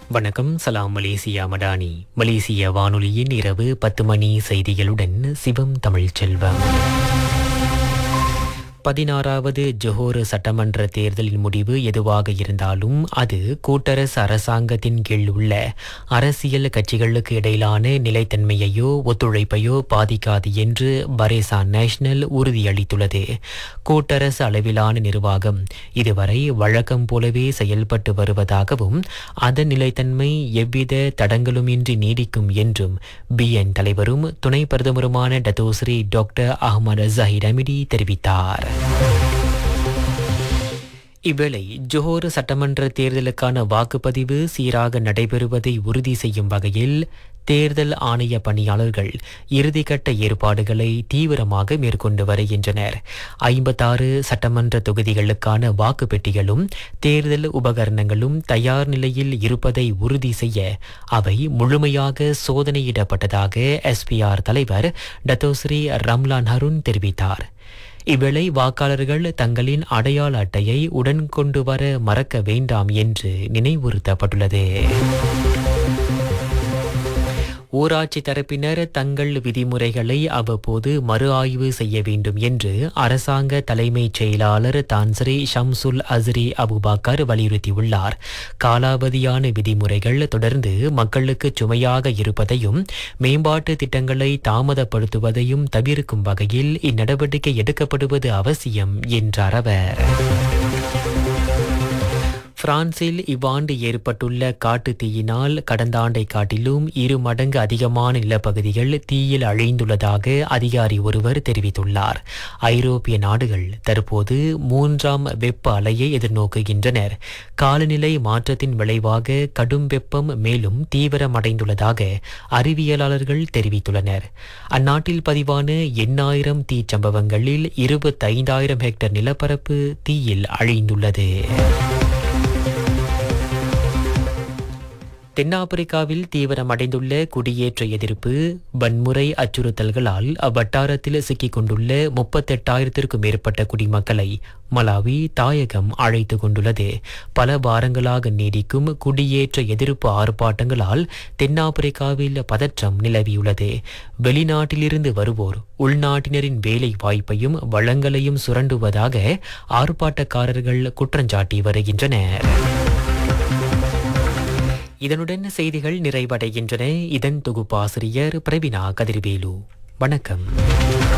வணக்கம் சலாம் மலேசியா மடானி மலேசிய வானொலியின் இரவு பத்து மணி செய்திகளுடன் சிவம் தமிழ் செல்வம் பதினாறாவது ஜொஹோர் சட்டமன்ற தேர்தலின் முடிவு எதுவாக இருந்தாலும் அது கூட்டரசு அரசாங்கத்தின் கீழ் உள்ள அரசியல் கட்சிகளுக்கு இடையிலான நிலைத்தன்மையையோ ஒத்துழைப்பையோ பாதிக்காது என்று பரேசா நேஷனல் உறுதியளித்துள்ளது கூட்டரசு அளவிலான நிர்வாகம் இதுவரை வழக்கம் போலவே செயல்பட்டு வருவதாகவும் அதன் நிலைத்தன்மை எவ்வித தடங்களுமின்றி நீடிக்கும் என்றும் பிஎன் தலைவரும் துணை பிரதமருமான Dato Sri doctor Ahmad Zahid Hamidi தெரிவித்தார் இவ்வேளை ஜோஹர் சட்டமன்ற தேர்தலுக்கான வாக்குப்பதிவு சீராக நடைபெறுவதை உறுதி செய்யும் வகையில் தேர்தல் ஆணைய பணியாளர்கள் இறுதிக்கட்ட ஏற்பாடுகளை தீவிரமாக மேற்கொண்டு வருகின்றனர் ஐம்பத்தாறு சட்டமன்ற தொகுதிகளுக்கான வாக்குப்பெட்டிகளும் தேர்தல் உபகரணங்களும் தயார் நிலையில் இருப்பதை உறுதி செய்ய அவை முழுமையாக சோதனையிடப்பட்டதாக எஸ்பிஆர் தலைவர் டத்தோஸ்ரீ ரம்லான் ஹருண் தெரிவித்தார் இவ்வேளை வாக்காளர்கள் தங்களின் அடையாள அட்டையை உடன் கொண்டு வர மறக்க வேண்டாம் என்று நினைவுறுத்தப்பட்டுள்ளது ஊராட்சி தரப்பினர் தங்கள் விதிமுறைகளை அவ்வப்போது மறு ஆய்வு செய்ய வேண்டும் என்று அரசாங்க தலைமைச் செயலாளர் தான்ஸ்ரீ ஷம்சுல் அஸ்ரி அபுபாக்கர் வலியுறுத்தியுள்ளார் காலாவதியான விதிமுறைகள் தொடர்ந்து மக்களுக்கு சுமையாக இருப்பதையும் மேம்பாட்டு திட்டங்களை தாமதப்படுத்துவதையும் தவிர்க்கும் வகையில் இந்நடவடிக்கை எடுக்கப்படுவது அவசியம் என்றார் அவர் பிரான்சில் இவ்வாண்டு ஏற்பட்டுள்ள காட்டு தீயினால் கடந்த ஆண்டை காட்டிலும் இரு மடங்கு அதிகமான நிலப்பகுதிகள் தீயில் அழிந்துள்ளதாக அதிகாரி ஒருவர் தெரிவித்துள்ளார் ஐரோப்பிய நாடுகள் தற்போது மூன்றாம் வெப்ப அலையை எதிர்நோக்குகின்றனர் காலநிலை மாற்றத்தின் விளைவாக கடும் வெப்பம் மேலும் தீவிரமடைந்துள்ளதாக அறிவியலாளர்கள் தெரிவித்துள்ளனர் அந்நாட்டில் பதிவான எண்ணாயிரம் தீச்சம்பவங்களில் இருபத்தைந்தாயிரம் ஹெக்டேர் நிலப்பரப்பு தீயில் அழிந்துள்ளது தென்னாப்பிரிக்காவில் தீவிரமடைந்துள்ள குடியேற்ற எதிர்ப்பு வன்முறை அச்சுறுத்தல்களால் அவ்வட்டாரத்தில் சிக்கிக் கொண்டுள்ள முப்பத்தெட்டாயிரத்திற்கும் மேற்பட்ட குடிமக்களை மலாவி தாயகம் அழைத்து கொண்டுள்ளது பல வாரங்களாக நீடிக்கும் குடியேற்ற எதிர்ப்பு ஆர்ப்பாட்டங்களால் தென்னாப்பிரிக்காவில் பதற்றம் நிலவியுள்ளது வெளிநாட்டிலிருந்து வருவோர் உள்நாட்டினரின் வேலை வாய்ப்பையும் வளங்களையும் சுரண்டுவதாக ஆர்ப்பாட்டக்காரர்கள் குற்றஞ்சாட்டி வருகின்றனர் இதனுடன் செய்திகள் நிறைவடைகின்றன இதன் தொகுப்பாசிரியர் பிரவினா கதிர்வேலு வணக்கம்